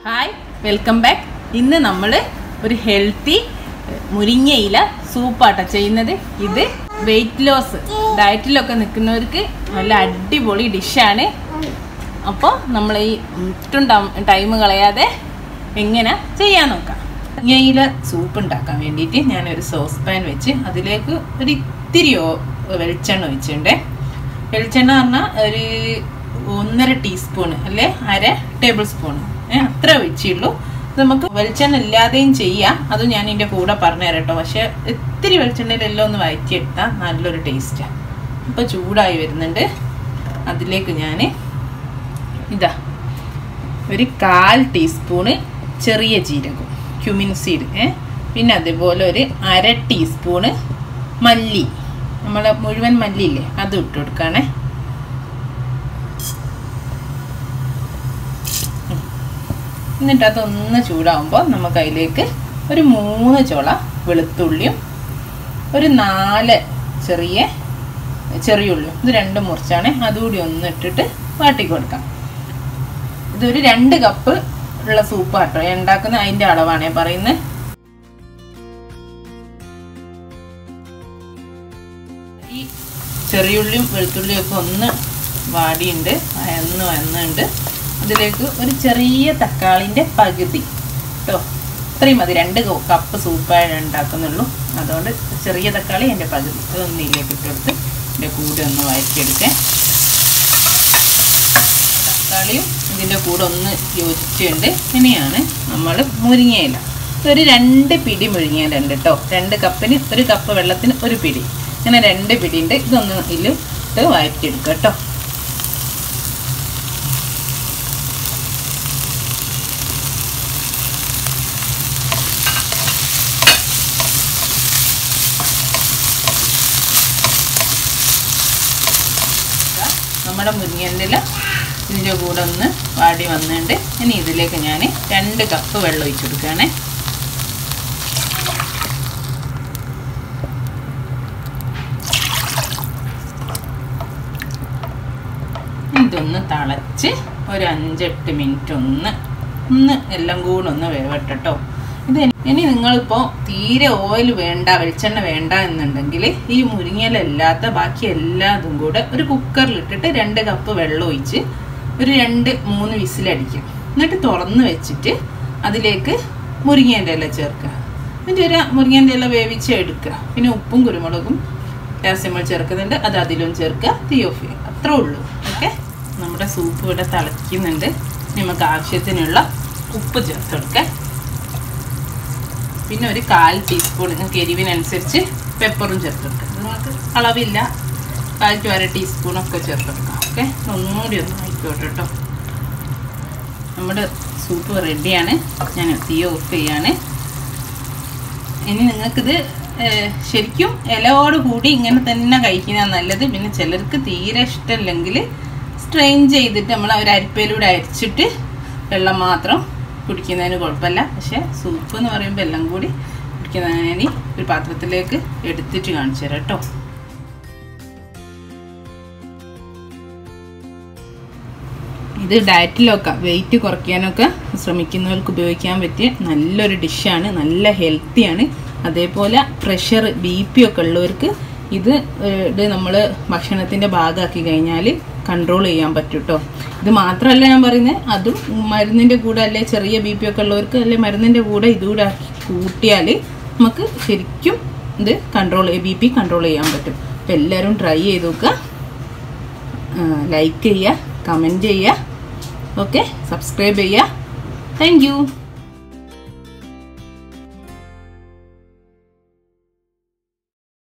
hi welcome back ഇന്ന് നമ്മൾ ഒരു ഹെൽത്തി മുരിങ്ങയില സൂപ്പാട്ട ചെയ്യുന്നത് ഇത് വെയിറ്റ് ലോസ് ഡയറ്റിലൊക്കെ നിൽക്കുന്നവർക്ക് നല്ല അടിപൊളി ഡിഷാണ് അപ്പോൾ നമ്മൾ ഈ ഒട്ടും ടൈം കളയാതെ എങ്ങനെ ചെയ്യാൻ നോക്കാം മുരിങ്ങയില സൂപ്പ് ഉണ്ടാക്കാൻ വേണ്ടിയിട്ട് ഞാനൊരു സോസ് പാൻ വെച്ച് അതിലേക്ക് ഒരു ഇത്തിരി ഓ- വെളിച്ചെണ്ണ ഒഴിച്ചിട്ടുണ്ട് വെളിച്ചെണ്ണ പറഞ്ഞാൽ ഒരു ഒന്നര ടീസ്പൂൺ അല്ലെ അര ടേബിൾ സ്പൂൺ അത്ര ഒഴിച്ചുള്ളൂ നമുക്ക് വെളിച്ചെണ്ണ ഇല്ലാതെയും ചെയ്യാം അത് ഞാൻ ഇതിൻ്റെ കൂടെ പറഞ്ഞു തരാം കേട്ടോ പക്ഷെ ഇത്തിരി വെളിച്ചെണ്ണയിലെല്ലാം ഒന്ന് വഴറ്റിയെടുത്താൽ നല്ലൊരു ടേസ്റ്റാണ് ഇപ്പോൾ ചൂടായി വരുന്നുണ്ട് അതിലേക്ക് ഞാൻ ഇതാ ഒരു കാൽ ടീസ്പൂണ് ചെറിയ ജീരകം ക്യുമിൻ സീഡ് ഏ പിന്നെ അതുപോലെ ഒരു അര ടീസ്പൂണ് മല്ലി നമ്മളെ മുഴുവൻ മല്ലിയില്ലേ അത് ഇട്ട് കൊടുക്കുകയാണേ എന്നിട്ട് അതൊന്ന് ചൂടാവുമ്പോൾ നമുക്ക് അതിലേക്ക് ഒരു മൂന്ന് ചുള വെളുത്തുള്ളിയും ഒരു നാല് ചെറിയ ചെറിയുള്ളിയും ഇത് രണ്ടും മുറിച്ചാണ് അതുകൂടി ഒന്ന് ഇട്ടിട്ട് വാട്ടി കൊടുക്കാം ഇതൊരു രണ്ട് കപ്പ് ഉള്ള സൂപ്പ് കേട്ടോ ഉണ്ടാക്കുന്ന അതിൻ്റെ അളവാണ് പറയുന്നത് ഈ ചെറിയുള്ളിയും വെളുത്തുള്ളിയും ഒക്കെ ഒന്ന് വാടിയുണ്ട് വയന്ന് വന്നുണ്ട് അതിലേക്ക് ഒരു ചെറിയ തക്കാളിൻ്റെ പകുതി കേട്ടോ ഇത്രയും മതി രണ്ട് കപ്പ് സൂപ്പാണ് ഉണ്ടാക്കുന്നുള്ളൂ അതുകൊണ്ട് ചെറിയ തക്കാളി എൻ്റെ പകുതി അതൊന്ന് ഇതിലേക്ക് ഇട്ടെടുത്ത് എൻ്റെ കൂടെ ഒന്ന് വഴറ്റിയെടുക്കേ തക്കാളിയും ഇതിൻ്റെ കൂടെ ഒന്ന് യോജിച്ചുണ്ട് ഇനിയാണ് നമ്മൾ മുരിങ്ങയില ഒരു രണ്ട് പിടി മുരിങ്ങയില ഉണ്ട് കേട്ടോ രണ്ട് കപ്പിന് ഒരു കപ്പ് വെള്ളത്തിന് ഒരു പിടി ഇങ്ങനെ രണ്ട് പിടി ഉണ്ട് ഇതൊന്ന് ഇതിൽ ഇട്ട് വഴറ്റിയെടുക്കുക കേട്ടോ നമ്മുടെ മുരിങ്ങൻ്റെ ഇതിൻ്റെ കൂടെ ഒന്ന് വാടി വന്നിട്ടുണ്ട് ഇനി ഇതിലേക്ക് ഞാൻ രണ്ട് കപ്പ് വെള്ളം ഒഴിച്ചു കൊടുക്കുകയാണേ ഇതൊന്ന് തിളച്ച് ഒരു അഞ്ചെട്ട് മിനിറ്റ് ഒന്ന് ഒന്ന് എല്ലാം കൂടെ ഒന്ന് വേവട്ടോ ഇത് ഇനി നിങ്ങളിപ്പോൾ തീരെ ഓയിൽ വേണ്ട വെളിച്ചെണ്ണ വേണ്ട എന്നുണ്ടെങ്കിൽ ഈ മുരിങ്ങയിലല്ലാത്ത ബാക്കി എല്ലാതും കൂടെ ഒരു കുക്കറിലിട്ടിട്ട് രണ്ട് കപ്പ് വെള്ളം ഒഴിച്ച് ഒരു രണ്ട് മൂന്ന് വിസിലടിക്കും എന്നിട്ട് തുറന്ന് വെച്ചിട്ട് അതിലേക്ക് മുരിങ്ങേൻ്റെ ഇല ചേർക്കുക എന്നിട്ട് ഒരു മുരിങ്ങേൻ്റെ ഇല വേവിച്ച് എടുക്കുക പിന്നെ ഉപ്പും കുരുമുളകും ലാസ്യമ്മൾ ചേർക്കുന്നുണ്ട് അത് അതിലും ചേർക്കുക തീ ഓഫ് ചെയ്യുക അത്രേ ഉള്ളൂ ഓക്കെ നമ്മുടെ സൂപ്പ് ഇവിടെ തിളയ്ക്കുന്നുണ്ട് നമുക്ക് ആവശ്യത്തിനുള്ള ഉപ്പ് ചേർത്തെടുക്കാം പിന്നെ ഒരു കാൽ ടീസ്പൂൺ നിങ്ങൾക്ക് എരിവിനനുസരിച്ച് പെപ്പറും ചേർത്തെടുക്കാം നിങ്ങൾക്ക് അളവില്ല കാൽ ടു അര ടീസ്പൂണൊക്കെ ചേർത്തെടുക്കാം ഓക്കെ ഒന്നുകൂടി ഒന്ന് ആയിക്കോട്ടെ കേട്ടോ നമ്മുടെ സൂപ്പ് റെഡിയാണ് ഞാൻ തീ ഓഫ് ചെയ്യാണ് ഇനി നിങ്ങൾക്കിത് ശരിക്കും ഇലയോട് കൂടി ഇങ്ങനെ തന്നെ കഴിക്കുന്നതാണ് നല്ലത് പിന്നെ ചിലർക്ക് തീരെ ഇഷ്ടമില്ലെങ്കിൽ സ്ട്രെയിൻ ചെയ്തിട്ട് നമ്മൾ ഒരു അരിപ്പയിലൂടെ അരിച്ചിട്ട് വെള്ളം മാത്രം കുടിക്കുന്നതിന് കുഴപ്പമില്ല പക്ഷേ സൂപ്പ് എന്ന് പറയുമ്പോൾ എല്ലാം കൂടി കുടിക്കുന്നതിന് ഒരു പാത്രത്തിലേക്ക് എടുത്തിട്ട് കാണിച്ചു തരാം കേട്ടോ ഇത് ഡയറ്റിലൊക്കെ വെയിറ്റ് കുറയ്ക്കാനൊക്കെ ശ്രമിക്കുന്നവർക്ക് ഉപയോഗിക്കാൻ പറ്റിയ നല്ലൊരു ഡിഷാണ് നല്ല ഹെൽത്തിയാണ് അതേപോലെ പ്രഷർ ബി പി ഒക്കെ ഉള്ളവർക്ക് ഇത് ഇത് നമ്മൾ ഭക്ഷണത്തിൻ്റെ ഭാഗമാക്കി കഴിഞ്ഞാൽ കൺട്രോൾ ചെയ്യാൻ പറ്റും കേട്ടോ ഇത് മാത്രമല്ല ഞാൻ പറയുന്നത് അതും മരുന്നിൻ്റെ കൂടെ അല്ലെ ചെറിയ ബി പി ഒക്കെ ഉള്ളവർക്ക് അല്ലെ മരുന്നിൻ്റെ കൂടെ ഇതുകൂടെ ആക്കി കൂട്ടിയാൽ നമുക്ക് ശരിക്കും ഇത് കൺട്രോൾ ബി പി കൺട്രോൾ ചെയ്യാൻ പറ്റും അപ്പോൾ എല്ലാവരും ട്രൈ ചെയ്ത് നോക്കുക ലൈക്ക് ചെയ്യുക കമൻറ്റ് ചെയ്യുക ഓക്കെ സബ്സ്ക്രൈബ് ചെയ്യുക താങ്ക്